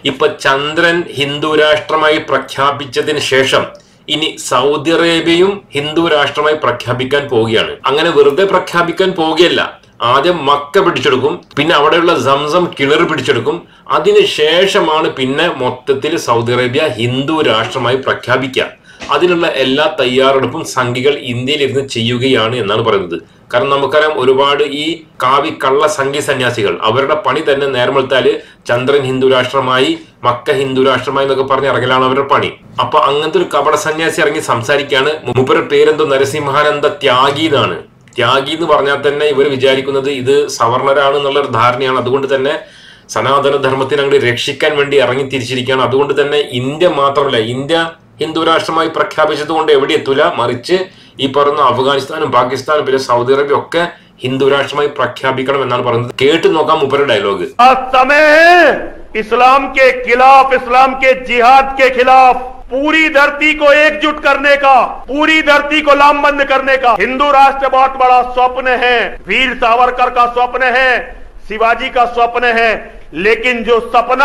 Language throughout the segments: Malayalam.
ഇപ്പൊ ചന്ദ്രൻ ഹിന്ദു രാഷ്ട്രമായി പ്രഖ്യാപിച്ചതിന് ശേഷം ഇനി സൗദി അറേബ്യയും ഹിന്ദു രാഷ്ട്രമായി പ്രഖ്യാപിക്കാൻ പോവുകയാണ് അങ്ങനെ വെറുതെ പ്രഖ്യാപിക്കാൻ പോവുകയല്ല ആദ്യം മക്ക പിടിച്ചെടുക്കും പിന്നെ അവിടെയുള്ള സംസം കിണർ പിടിച്ചെടുക്കും അതിനുശേഷമാണ് പിന്നെ മൊത്തത്തിൽ സൗദി അറേബ്യ ഹിന്ദു രാഷ്ട്രമായി പ്രഖ്യാപിക്കുക അതിനുള്ള എല്ലാ തയ്യാറെടുപ്പും സംഘികൾ ഇന്ത്യയിൽ ഇരുന്ന് ചെയ്യുകയാണ് എന്നാണ് പറയുന്നത് കാരണം നമുക്കറിയാം ഒരുപാട് ഈ കാവി കള്ള സംഘി സന്യാസികൾ അവരുടെ പണി തന്നെ നേർമെടുത്താല് ചന്ദ്രൻ ഹിന്ദു രാഷ്ട്രമായി മക്ക ഹിന്ദു രാഷ്ട്രമായി എന്നൊക്കെ പറഞ്ഞ് ഇറങ്ങലാണ് അവരുടെ പണി അപ്പൊ അങ്ങനത്തെ ഒരു കപട സന്യാസി ഇറങ്ങി സംസാരിക്കാണ് മൂപ്പരുടെ പേരെന്തോ നരസിംഹാനന്ദ ത്യാഗി എന്നാണ് ത്യാഗി എന്ന് പറഞ്ഞാൽ തന്നെ ഇവർ വിചാരിക്കുന്നത് ഇത് സവർണരാണ് എന്നുള്ള ഒരു ധാരണയാണ് അതുകൊണ്ട് തന്നെ സനാതന ധർമ്മത്തിനെ അങ്ങോട്ട് രക്ഷിക്കാൻ വേണ്ടി ഇറങ്ങി തിരിച്ചിരിക്കുകയാണ് അതുകൊണ്ട് തന്നെ ഇന്ത്യ മാത്രമല്ല ഇന്ത്യ ഹിന്ദു രാഷ്ട്രമായി പ്രഖ്യാപിച്ചത് കൊണ്ട് എവിടെ എത്തൂല മറിച്ച് ഈ പറയുന്ന അഫ്ഗാനിസ്ഥാനും പാകിസ്ഥാനും പിന്നെ സൗദി അറേബ്യ ഒക്കെ ഹിന്ദു രാഷ്ട്രമായി പ്രഖ്യാപിക്കണം എന്നാണ് പറയുന്നത് കേട്ടു നോക്കാം മുപ്പരുടെ ഡയലോഗ് आज समय है इस्लाम के खिलाफ इस्लाम के जिहाद के खिलाफ पूरी धरती को एकजुट करने का पूरी धरती को लामबंद करने का हिंदू राष्ट्र बहुत बड़ा स्वप्न है वीर सावरकर का स्वप्न है शिवाजी का स्वप्न है लेकिन जो सपना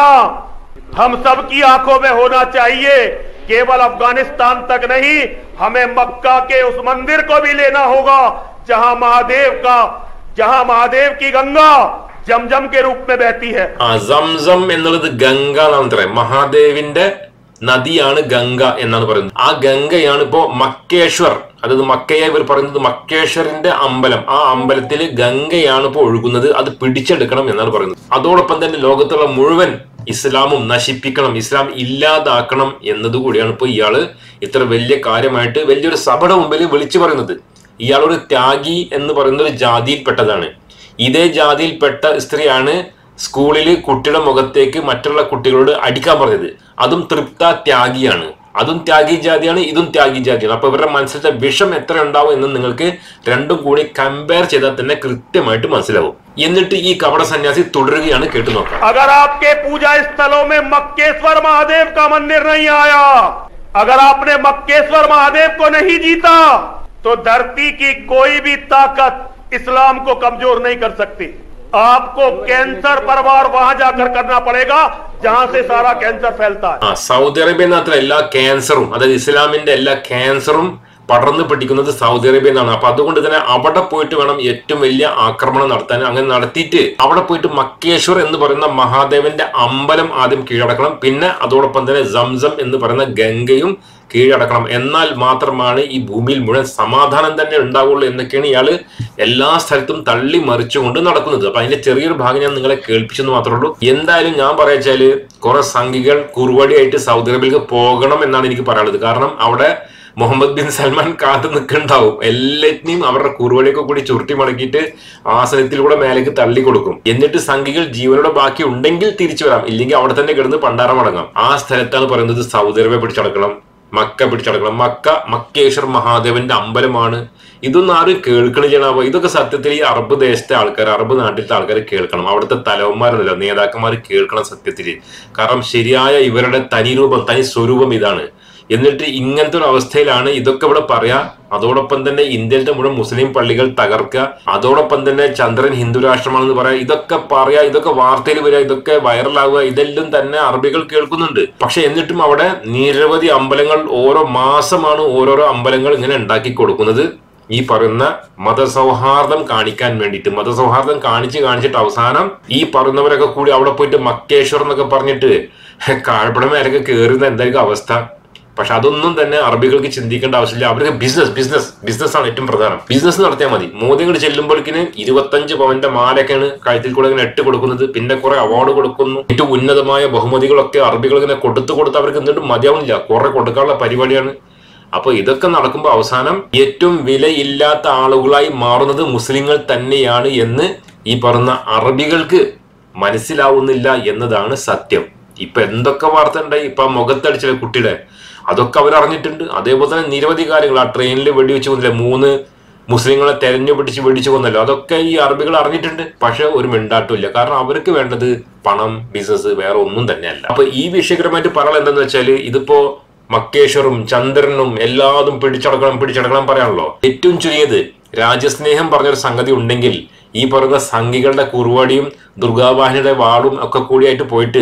हम सबकी आंखों में होना चाहिए केवल अफगानिस्तान तक नहीं हमें मक्का के उस मंदिर को भी लेना होगा जहां महादेव का जहां महादेव की गंगा जमजम के रूप में बहती है ആ സംസം എന്നുള്ളത് ഗംഗ എന്നാണ് പറയാം മഹാദേവിന്റെ നദിയാണ് ഗംഗ എന്നാണ് പറയുന്നത് ആ ഗംഗയാണ് ഇപ്പോ മക്കേശ്വർ അതായത് മക്കയെ ഇവർ പറയുന്നത് മക്കേശ്വറിന്റെ അമ്പലം ആ അമ്പലത്തിൽ ഗംഗയാണ് ഇപ്പോൾ ഒഴുകുന്നത് അത് പിടിച്ചെടുക്കണം എന്നാണ് പറയുന്നത് അതോടൊപ്പം തന്നെ ലോകത്തുള്ള മുഴുവൻ ഇസ്ലാമും നശിപ്പിക്കണം ഇസ്ലാം ഇല്ലാതാക്കണം എന്നതുകൂടിയാണ് ഇപ്പോൾ ഇയാള് ഇത്ര വലിയ കാര്യമായിട്ട് വലിയൊരു സഭയുടെ മുമ്പിൽ വിളിച്ചു പറയുന്നത് ഇയാളൊരു ത്യാഗി എന്ന് പറയുന്ന ഒരു ജാതിയിൽപ്പെട്ടതാണ് ഇതേ ജാതിയിൽപ്പെട്ട സ്ത്രീയാണ് സ്കൂളിൽ കുട്ടിയുടെ മുഖത്തേക്ക് മറ്റുള്ള കുട്ടികളോട് അടിക്കാൻ പറഞ്ഞത് അതും തൃപ്ത ത്യാഗിയാണ് അതും ത്യാഗി ജാതിയാണ് ഇതും ത്യാഗി ജാതിയാണ് അപ്പൊ ഇവരുടെ മനസ്സിലത്തെ വിഷം എത്ര ഉണ്ടാവും എന്ന് നിങ്ങൾക്ക് രണ്ടും കൂടി കമ്പയർ ചെയ്താൽ തന്നെ കൃത്യമായിട്ട് മനസ്സിലാവും എന്നിട്ട് ഈ കപട സന്യാസി തുടരുകയാണ് കേട്ടു നോക്കാം अगर आपके पूजा स्थलों में मक्केश्वर महादेव का मंदिर नहीं आया अगर आपने मक्केश्वर महादेव को नहीं जीता तो धरती की कोई भी ताकत इस्लाम को कमजोर नहीं कर सकती आपको कैंसर परवार वहां जाकर करना पड़ेगा जहां से सारा कैंसर फैलता है ആ സൗദി അറേബ്യ മാത്രം എല്ലാ ക്യാൻസറും അതായത് ഇസ്ലാമിന്റെ എല്ലാ ക്യാൻസറും പടർന്നു പിടിക്കുന്നത് സൗദി അറേബ്യ എന്നാണ് അപ്പൊ അതുകൊണ്ട് തന്നെ അവിടെ പോയിട്ട് വേണം ഏറ്റവും വലിയ ആക്രമണം നടത്താൻ അങ്ങനെ നടത്തിയിട്ട് അവിടെ പോയിട്ട് മക്കേശ്വർ എന്ന് പറയുന്ന മഹാദേവന്റെ അമ്പലം ആദ്യം കീഴടക്കണം പിന്നെ അതോടൊപ്പം തന്നെ സംസം എന്ന് പറയുന്ന ഗംഗയും കീഴടക്കണം എന്നാൽ മാത്രമാണ് ഈ ഭൂമിയിൽ മുഴുവൻ സമാധാനം തന്നെ ഉണ്ടാവുള്ളൂ എന്നൊക്കെയാണ് ഇയാള് എല്ലാ സ്ഥലത്തും തള്ളി മറിച്ചുകൊണ്ട് നടക്കുന്നത് അപ്പൊ അതിന്റെ ചെറിയൊരു ഭാഗം ഞാൻ നിങ്ങളെ കേൾപ്പിച്ചെന്ന് മാത്രമേ ഉള്ളൂ എന്തായാലും ഞാൻ പറയാച്ചാല് കുറെ സംഘികൾ കുറുവടിയായിട്ട് സൗദി അറേബ്യയിലേക്ക് പോകണം എന്നാണ് എനിക്ക് പറയാനുള്ളത് കാരണം അവിടെ മുഹമ്മദ് ബിൻ സൽമാൻ കാത്തു നിൽക്കുന്നുണ്ടാവും എല്ലാറ്റിനെയും അവരുടെ കുറുവടിയൊക്കെ കൂടി ചുരുട്ടി മടക്കിയിട്ട് ആസനത്തിലൂടെ മേലേക്ക് തള്ളി കൊടുക്കും എന്നിട്ട് സംഘികൾ ജീവനോടെ ബാക്കി ഉണ്ടെങ്കിൽ തിരിച്ചു വരാം ഇല്ലെങ്കിൽ അവിടെ തന്നെ കിടന്ന് പണ്ടാരം മടങ്ങാം ആ സ്ഥലത്താണ് പറയുന്നത് സൗദി അറേബ്യ പിടിച്ചടക്കണം മക്ക പിടിച്ചടക്കണം മക്ക മക്കേശ്വർ മഹാദേവന്റെ അമ്പലമാണ് ഇതൊന്നും ആരും കേൾക്കണില്ല ഇതൊക്കെ സത്യത്തിൽ ഈ അറബ് ദേശത്തെ ആൾക്കാർ അറബ് നാട്ടിലത്തെ ആൾക്കാർ കേൾക്കണം അവിടുത്തെ തലവന്മാരുണ്ടല്ലോ നേതാക്കന്മാർ കേൾക്കണം സത്യത്തിൽ കാരണം ശരിയായ ഇവരുടെ തനി രൂപം തനി സ്വരൂപം ഇതാണ് എന്നിട്ട് ഇങ്ങനത്തെ ഒരു അവസ്ഥയിലാണ് ഇതൊക്കെ ഇവിടെ പറയാ അതോടൊപ്പം തന്നെ ഇന്ത്യയിലത്തെ മുഴുവൻ മുസ്ലിം പള്ളികൾ തകർക്കുക അതോടൊപ്പം തന്നെ ചന്ദ്രൻ ഹിന്ദു രാഷ്ട്രമാണെന്ന് പറയാ ഇതൊക്കെ പറയാ ഇതൊക്കെ വാർത്തയിൽ വരിക ഇതൊക്കെ വൈറലാവുക ഇതെല്ലാം തന്നെ അറബികൾ കേൾക്കുന്നുണ്ട് പക്ഷെ എന്നിട്ടും അവിടെ നിരവധി അമ്പലങ്ങൾ ഓരോ മാസമാണ് ഓരോരോ അമ്പലങ്ങൾ ഇങ്ങനെ ഉണ്ടാക്കി കൊടുക്കുന്നത് ഈ പറയുന്ന മതസൗഹാർദ്ദം കാണിക്കാൻ വേണ്ടിയിട്ട് മതസൗഹാർദ്ദം കാണിച്ച് കാണിച്ചിട്ട് അവസാനം ഈ പറയുന്നവരൊക്കെ കൂടി അവിടെ പോയിട്ട് മക്കേശ്വർ എന്നൊക്കെ പറഞ്ഞിട്ട് കാഴ്പട മേലൊക്കെ കയറുന്ന എന്തായിരിക്കും അവസ്ഥ പക്ഷെ അതൊന്നും തന്നെ അറബികൾക്ക് ചിന്തിക്കേണ്ട ആവശ്യമില്ല അവർക്ക് ബിസിനസ് ബിസിനസ് ബിസിനസ് ആണ് ഏറ്റവും പ്രധാനം ബിസിനസ് നടത്തിയാൽ മതി മോദി ഇങ്ങോട്ട് ചെല്ലുമ്പോഴേക്കിന് ഇരുപത്തഞ്ച് പവന്റെ മാലയൊക്കെയാണ് കഴുത്തിൽ കൂടെ ഇങ്ങനെ ഇട്ട് കൊടുക്കുന്നത് പിന്നെ കുറെ അവാർഡ് കൊടുക്കുന്നു ഏറ്റവും ഉന്നതമായ ബഹുമതികളൊക്കെ അറബികൾ ഇങ്ങനെ കൊടുത്തു കൊടുത്ത് അവർക്ക് എന്നിട്ട് മതിയാവുന്നില്ല കുറെ കൊടുക്കാനുള്ള പരിപാടിയാണ് അപ്പൊ ഇതൊക്കെ നടക്കുമ്പോൾ അവസാനം ഏറ്റവും വിലയില്ലാത്ത ആളുകളായി മാറുന്നത് മുസ്ലിങ്ങൾ തന്നെയാണ് എന്ന് ഈ പറഞ്ഞ അറബികൾക്ക് മനസ്സിലാവുന്നില്ല എന്നതാണ് സത്യം ഇപ്പൊ എന്തൊക്കെ വാർത്ത ഉണ്ടായി ഇപ്പൊ ആ മുഖത്തടിച്ചില്ല കുട്ടിയുടെ അതൊക്കെ അവർ അറിഞ്ഞിട്ടുണ്ട് അതേപോലെ തന്നെ നിരവധി കാര്യങ്ങൾ ആ ട്രെയിനിൽ വെടിവെച്ച് കൊന്നില്ല മൂന്ന് മുസ്ലിങ്ങളെ തെരഞ്ഞു പിടിച്ച് വെടിച്ചു കൊന്നല്ലോ അതൊക്കെ ഈ അറബികൾ അറിഞ്ഞിട്ടുണ്ട് പക്ഷെ ഒരു മിണ്ടാട്ടുമില്ല കാരണം അവർക്ക് വേണ്ടത് പണം ബിസിനസ് വേറെ ഒന്നും തന്നെയല്ല അപ്പൊ ഈ വിഷയകരമായിട്ട് പറയാൻ എന്താന്ന് വെച്ചാല് ഇതിപ്പോ മക്കേശ്വറും ചന്ദ്രനും എല്ലാതും പിടിച്ചടക്കണം പിടിച്ചടക്കണം പറയാണല്ലോ ഏറ്റവും ചുരുങ്ങിയത് രാജ്യസ്നേഹം പറഞ്ഞൊരു സംഗതി ഉണ്ടെങ്കിൽ ഈ പറയുന്ന സംഘികളുടെ കുറുവാടിയും ദുർഗാവാഹിനിയുടെ വാളും ഒക്കെ കൂടിയായിട്ട് പോയിട്ട്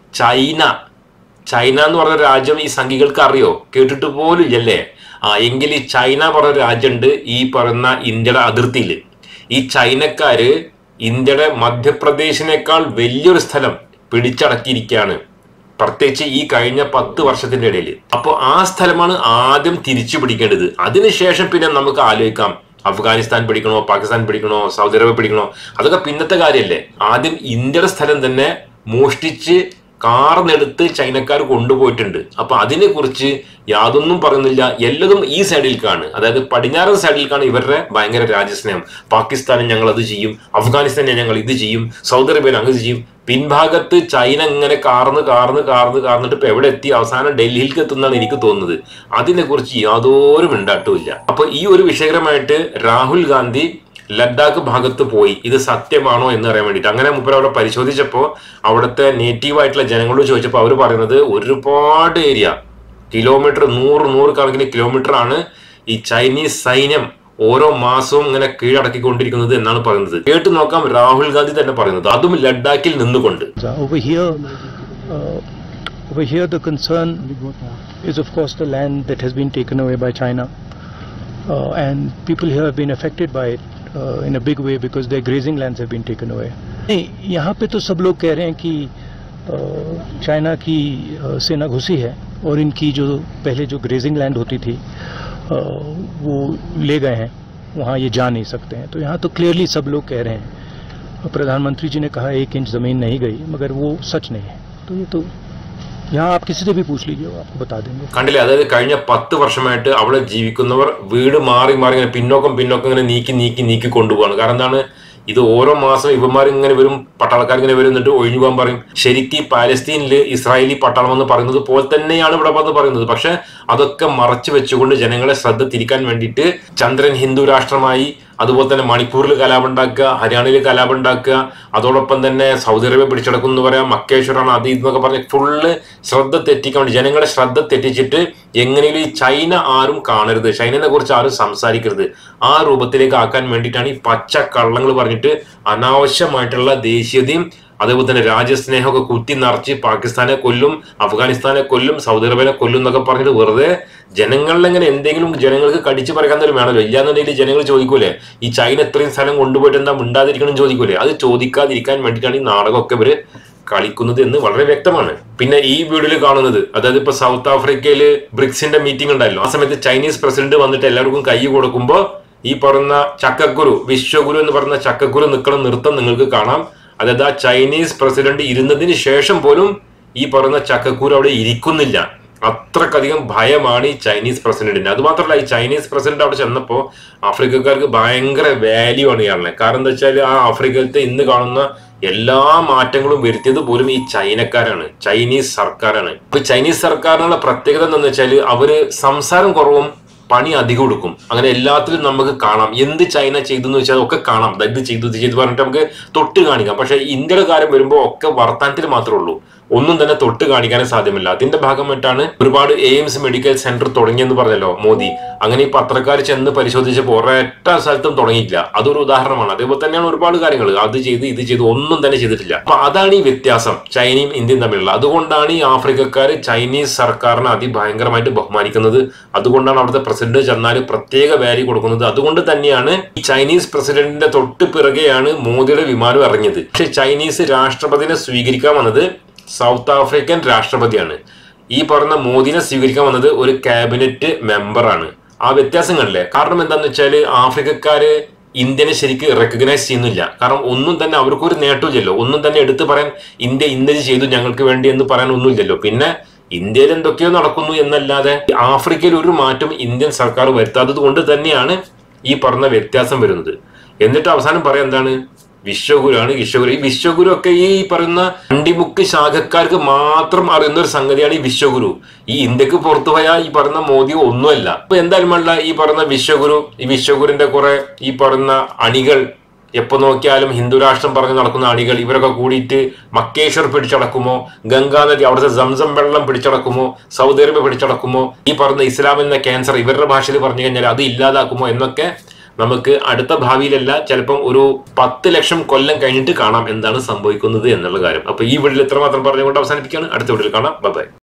ചൈന ചൈന എന്ന് പറഞ്ഞ രാജ്യം ഈ സംഘികൾക്ക് അറിയോ കേട്ടിട്ട് പോലും ഇല്ലല്ലേ ആ എങ്കിൽ ഈ ചൈന പറഞ്ഞ രാജ്യമുണ്ട് ഈ പറയുന്ന ഇന്ത്യയുടെ അതിർത്തിയിൽ ഈ ചൈനക്കാര് ഇന്ത്യയുടെ മധ്യപ്രദേശിനേക്കാൾ വലിയൊരു സ്ഥലം പിടിച്ചടക്കിയിരിക്കുകയാണ് പ്രത്യേകിച്ച് ഈ കഴിഞ്ഞ പത്ത് വർഷത്തിന്റെ ഇടയിൽ അപ്പോൾ ആ സ്ഥലമാണ് ആദ്യം തിരിച്ചു പിടിക്കേണ്ടത് അതിനുശേഷം പിന്നെ നമുക്ക് ആലോചിക്കാം അഫ്ഗാനിസ്ഥാൻ പിടിക്കണോ പാകിസ്ഥാൻ പിടിക്കണോ സൗദി അറേബ്യ പിടിക്കണോ അതൊക്കെ പിന്നത്തെ കാര്യമല്ലേ ആദ്യം ഇന്ത്യയുടെ സ്ഥലം തന്നെ മോഷ്ടിച്ച് കാർന്നെടുത്ത് ചൈനക്കാർ കൊണ്ടുപോയിട്ടുണ്ട് അപ്പൊ അതിനെ കുറിച്ച് യാതൊന്നും പറയുന്നില്ല എല്ലതും ഈ സൈഡിലേക്കാണ് അതായത് പടിഞ്ഞാറൻ സൈഡിലേക്കാണ് ഇവരുടെ ഭയങ്കര രാജ്യസ്നേഹം പാകിസ്ഥാനും ഞങ്ങൾ അത് ചെയ്യും അഫ്ഗാനിസ്ഥാനെ ഞങ്ങൾ ഇത് ചെയ്യും സൗദി അറേബ്യൻ അങ്ങനെ ചെയ്യും പിൻഭാഗത്ത് ചൈന ഇങ്ങനെ കാർന്ന് കാർന്ന് കാർന്ന് കാർന്നിട്ട് ഇപ്പൊ എവിടെ എത്തി അവസാനം ഡൽഹിയിലേക്ക് എത്തുന്നതാണ് എനിക്ക് തോന്നുന്നത് അതിനെ കുറിച്ച് യാതൊരു മിണ്ടാട്ടവും അപ്പൊ ഈ ഒരു വിഷയകരമായിട്ട് രാഹുൽ ഗാന്ധി ലഡാക്ക് ഭാഗത്ത് പോയി ഇത് സത്യമാണോ എന്ന് അറിയാൻ വേണ്ടിയിട്ട് അങ്ങനെ മുപ്പർ അവിടെ പരിശോധിച്ചപ്പോൾ അവിടുത്തെ നേറ്റീവ് ആയിട്ടുള്ള ജനങ്ങളോട് ചോദിച്ചപ്പോൾ അവർ പറയുന്നത് ഒരുപാട് ഏരിയ കിലോമീറ്റർ നൂറ് നൂറ് കണക്കിന് കിലോമീറ്റർ ആണ് ഈ ചൈനീസ് സൈന്യം ഓരോ മാസവും ഇങ്ങനെ കീഴടക്കിക്കൊണ്ടിരിക്കുന്നത് എന്നാണ് പറയുന്നത് കേട്ട് നോക്കാം രാഹുൽ ഗാന്ധി തന്നെ പറയുന്നത് അതും ലഡാക്കിൽ നിന്നുകൊണ്ട് Over here, uh, over here, the concern is, of course, the land that has been taken away by China, uh, and people here have been affected by it uh, in a big way because their grazing lands have been taken away. नहीं यहाँ पे तो सब लोग कह रहे हैं कि uh, चाइना की uh, सेना घुसी है और इनकी जो पहले जो ग्रेजिंग लैंड होती थी uh, वो ले गए हैं वहाँ ये जा नहीं सकते हैं तो यहाँ तो क्लियरली सब लोग कह रहे हैं प्रधानमंत्री जी ने कहा एक इंच ज़मीन नहीं गई मगर वो सच नहीं है तो ये तो यहाँ आप किसी से भी पूछ लीजिए वो आपको बता देंगे കണ്ടില്ലേ അതായത് കഴിഞ്ഞ പത്ത് വർഷമായിട്ട് അവിടെ ജീവിക്കുന്നവർ വീട് മാറി മാറി ഇങ്ങനെ പിന്നോക്കം പിന്നോക്കം ഇങ്ങനെ നീക്കി നീക്കി നീക്കി കൊണ്ടുപോവാണ് കാരണം എന്താണ് ഇത് ഓരോ മാസം ഇവന്മാർ ഇങ്ങനെ വരും പട്ടാളക്കാർ ഇങ്ങനെ വരും എന്നിട്ട് ഒഴിഞ്ഞു പോകാൻ പറയും ശരിക്കും പാലസ്തീനിൽ ഇസ്രായേലി പട്ടാളം എന്ന് പറയുന്നത് പോലെ തന്നെയാണ് ഇവിടെ വന്ന് പറയുന്നത് പക്ഷെ അതൊക്കെ മറച്ചു വെച്ചുകൊണ്ട് ജനങ്ങളെ ശ്രദ്ധ തിരിക്കാൻ വേണ്ടിയിട്ട് ചന്ദ്രൻ ഹിന്ദു രാഷ്ട്രമായി അതുപോലെ തന്നെ മണിപ്പൂരിൽ കലാപുണ്ടാക്കുക ഹരിയാനയിൽ കലാപുണ്ടാക്കുക അതോടൊപ്പം തന്നെ സൗദി അറേബ്യ പിടിച്ചെടുക്കും എന്ന് പറയാം മക്കേശ്വറാണ് അത് ഇതെന്നൊക്കെ പറഞ്ഞ് ഫുള്ള് ശ്രദ്ധ തെറ്റിക്കാൻ വേണ്ടി ജനങ്ങളുടെ ശ്രദ്ധ തെറ്റിച്ചിട്ട് എങ്ങനെയും ഈ ചൈന ആരും കാണരുത് ചൈനനെ കുറിച്ച് ആരും സംസാരിക്കരുത് ആ രൂപത്തിലേക്ക് ആക്കാൻ വേണ്ടിയിട്ടാണ് ഈ പച്ച കള്ളങ്ങൾ പറഞ്ഞിട്ട് അനാവശ്യമായിട്ടുള്ള ദേശീയതയും അതേപോലെ തന്നെ രാജ്യസ്നേഹമൊക്കെ കുത്തി നിറച്ച് പാകിസ്ഥാനെ കൊല്ലും അഫ്ഗാനിസ്ഥാനെ കൊല്ലും സൗദി അറേബ്യനെ കൊല്ലും എന്നൊക്കെ പറഞ്ഞിട്ട് വെറുതെ ജനങ്ങളിൽ എങ്ങനെ എന്തെങ്കിലും ജനങ്ങൾക്ക് കടിച്ചു പറയാൻ തരും വേണമല്ലോ ഇല്ലാന്നുണ്ടെങ്കിൽ ജനങ്ങൾ ചോദിക്കൂലേ ഈ ചൈന ഇത്രയും സ്ഥലം കൊണ്ടുപോയിട്ട് എന്താ മിണ്ടാതിരിക്കണം എന്ന് ചോദിക്കൂലേ അത് ചോദിക്കാതിരിക്കാൻ വേണ്ടിയിട്ടാണ് ഈ നാടകമൊക്കെ ഇവര് കളിക്കുന്നത് എന്ന് വളരെ വ്യക്തമാണ് പിന്നെ ഈ വീഡിയോയിൽ കാണുന്നത് അതായത് ഇപ്പൊ സൗത്ത് ആഫ്രിക്കയിൽ ബ്രിക്സിന്റെ മീറ്റിംഗ് ഉണ്ടായല്ലോ ആ സമയത്ത് ചൈനീസ് പ്രസിഡന്റ് വന്നിട്ട് എല്ലാവർക്കും കൈ കൊടുക്കുമ്പോൾ ഈ പറയുന്ന ചക്കക്കുരു വിശ്വഗുരു എന്ന് പറയുന്ന ചക്കക്കുരു നിൽക്കുന്ന നൃത്തം നിങ്ങൾക്ക് കാണാം അതായത് ആ ചൈനീസ് പ്രസിഡന്റ് ഇരുന്നതിന് ശേഷം പോലും ഈ പറയുന്ന ചക്കക്കൂർ അവിടെ ഇരിക്കുന്നില്ല അത്രക്കധികം ഭയമാണ് ഈ ചൈനീസ് പ്രസിഡന്റിന് അത് മാത്രമല്ല ഈ ചൈനീസ് പ്രസിഡന്റ് അവിടെ ചെന്നപ്പോൾ ആഫ്രിക്കക്കാർക്ക് ഭയങ്കര വാല്യൂ ആണ് ഇയാളെ കാരണം എന്താ വെച്ചാൽ ആ ആഫ്രിക്കയിലത്തെ ഇന്ന് കാണുന്ന എല്ലാ മാറ്റങ്ങളും വരുത്തിയത് പോലും ഈ ചൈനക്കാരാണ് ചൈനീസ് സർക്കാരാണ് ഇപ്പൊ ചൈനീസ് സർക്കാരിനുള്ള പ്രത്യേകത എന്താണെന്ന് വെച്ചാൽ അവര് സംസാരം കുറവും പണി അധികം കൊടുക്കും അങ്ങനെ എല്ലാത്തിലും നമുക്ക് കാണാം എന്ത് ചൈന ചെയ്തു എന്ന് വെച്ചാൽ ഒക്കെ കാണാം ദാ ഇത് ചെയ്തു ഇത് ചെയ്തു പറഞ്ഞിട്ട് നമുക്ക് തൊട്ട് കാണിക്കാം പക്ഷെ ഇന്ത്യയുടെ കാര്യം വരുമ്പോൾ ഒക്കെ വർത്താനത്തിൽ മാത്രമേ ഉള്ളൂ ഒന്നും തന്നെ തൊട്ട് കാണിക്കാനേ സാധ്യമല്ല അതിന്റെ ഭാഗമായിട്ടാണ് ഒരുപാട് എയിംസ് മെഡിക്കൽ സെന്റർ തുടങ്ങിയെന്ന് പറഞ്ഞല്ലോ മോദി അങ്ങനെ ഈ പത്രക്കാർ ചെന്ന് പരിശോധിച്ചപ്പോൾ ഒരൊറ്റ സ്ഥലത്തും തുടങ്ങിയില്ല അതൊരു ഉദാഹരണമാണ് അതേപോലെ തന്നെയാണ് ഒരുപാട് കാര്യങ്ങൾ അത് ചെയ്ത് ഇത് ചെയ്ത് ഒന്നും തന്നെ ചെയ്തിട്ടില്ല അപ്പൊ അതാണ് ഈ വ്യത്യാസം ചൈനയും ഇന്ത്യയും തമ്മിലുള്ള അതുകൊണ്ടാണ് ഈ ആഫ്രിക്കക്കാർ ചൈനീസ് സർക്കാരിനെ അതിഭയങ്കരമായിട്ട് ബഹുമാനിക്കുന്നത് അതുകൊണ്ടാണ് അവിടുത്തെ പ്രസിഡന്റ് ചെന്നാൽ പ്രത്യേക വാല്യൂ കൊടുക്കുന്നത് അതുകൊണ്ട് തന്നെയാണ് ഈ ചൈനീസ് പ്രസിഡന്റിന്റെ തൊട്ട് പിറകെയാണ് മോദിയുടെ വിമാനം ഇറങ്ങിയത് പക്ഷെ ചൈനീസ് രാഷ്ട്രപതിനെ സ്വീകരിക്കാൻ വന്നത് സൗത്ത് ആഫ്രിക്കൻ രാഷ്ട്രപതിയാണ് ഈ പറഞ്ഞ മോദിനെ സ്വീകരിക്കാൻ വന്നത് ഒരു ക്യാബിനറ്റ് മെമ്പറാണ് ആ വ്യത്യാസങ്ങളില്ലേ കാരണം എന്താന്ന് വെച്ചാൽ ആഫ്രിക്കക്കാര് ഇന്ത്യനെ ശരിക്ക് റെക്കഗ്നൈസ് ചെയ്യുന്നില്ല കാരണം ഒന്നും തന്നെ അവർക്കൊരു നേട്ടമില്ലല്ലോ ഒന്നും തന്നെ എടുത്തു പറയാൻ ഇന്ത്യ ഇന്നത് ചെയ്തു ഞങ്ങൾക്ക് വേണ്ടി എന്ന് പറയാൻ ഒന്നുമില്ലല്ലോ പിന്നെ ഇന്ത്യയിൽ എന്തൊക്കെയോ നടക്കുന്നു എന്നല്ലാതെ ആഫ്രിക്കയിൽ ഒരു മാറ്റം ഇന്ത്യൻ സർക്കാർ വരുത്താത്തത് കൊണ്ട് തന്നെയാണ് ഈ പറഞ്ഞ വ്യത്യാസം വരുന്നത് എന്നിട്ട് അവസാനം പറയാം എന്താണ് വിശ്വഗുരുവാണ് വിശ്വഗുരു ഈ വിശ്വഗുരു ഒക്കെ ഈ പറയുന്ന അണ്ടിമുക്ക് ശാഖക്കാർക്ക് മാത്രം അറിയുന്ന ഒരു സംഗതിയാണ് ഈ വിശ്വഗുരു ഈ ഇന്ത്യക്ക് പുറത്തു പോയാൽ ഈ പറയുന്ന മോദി ഒന്നുമല്ല ഇപ്പൊ എന്തായാലും വേണ്ട ഈ പറയുന്ന വിശ്വഗുരു ഈ വിശ്വഗുരുവിന്റെ കുറെ ഈ പറയുന്ന അണികൾ എപ്പോ നോക്കിയാലും ഹിന്ദു രാഷ്ട്രം പറഞ്ഞ് നടക്കുന്ന അണികൾ ഇവരൊക്കെ കൂടിയിട്ട് മക്കേശ്വർ പിടിച്ചടക്കുമോ ഗംഗാനദി അവിടുത്തെ സംസം വെള്ളം പിടിച്ചടക്കുമോ സൗദി അറേബ്യ പിടിച്ചടക്കുമോ ഈ പറഞ്ഞ ഇസ്ലാം എന്ന ക്യാൻസർ ഇവരുടെ ഭാഷയിൽ പറഞ്ഞു കഴിഞ്ഞാൽ അത് ഇല്ലാതാക്കുമോ എന്നൊക്കെ നമുക്ക് അടുത്ത ഭാവിയിലല്ല ചിലപ്പം ഒരു പത്ത് ലക്ഷം കൊല്ലം കഴിഞ്ഞിട്ട് കാണാം എന്താണ് സംഭവിക്കുന്നത് എന്നുള്ള കാര്യം അപ്പൊ ഈ വീഡിയോയിൽ എത്രമാത്രം പറഞ്ഞുകൊണ്ട് അവസാനിപ്പിക്കുകയാണ് അടുത്ത വീഡിയോയിൽ കാണാം ബൈ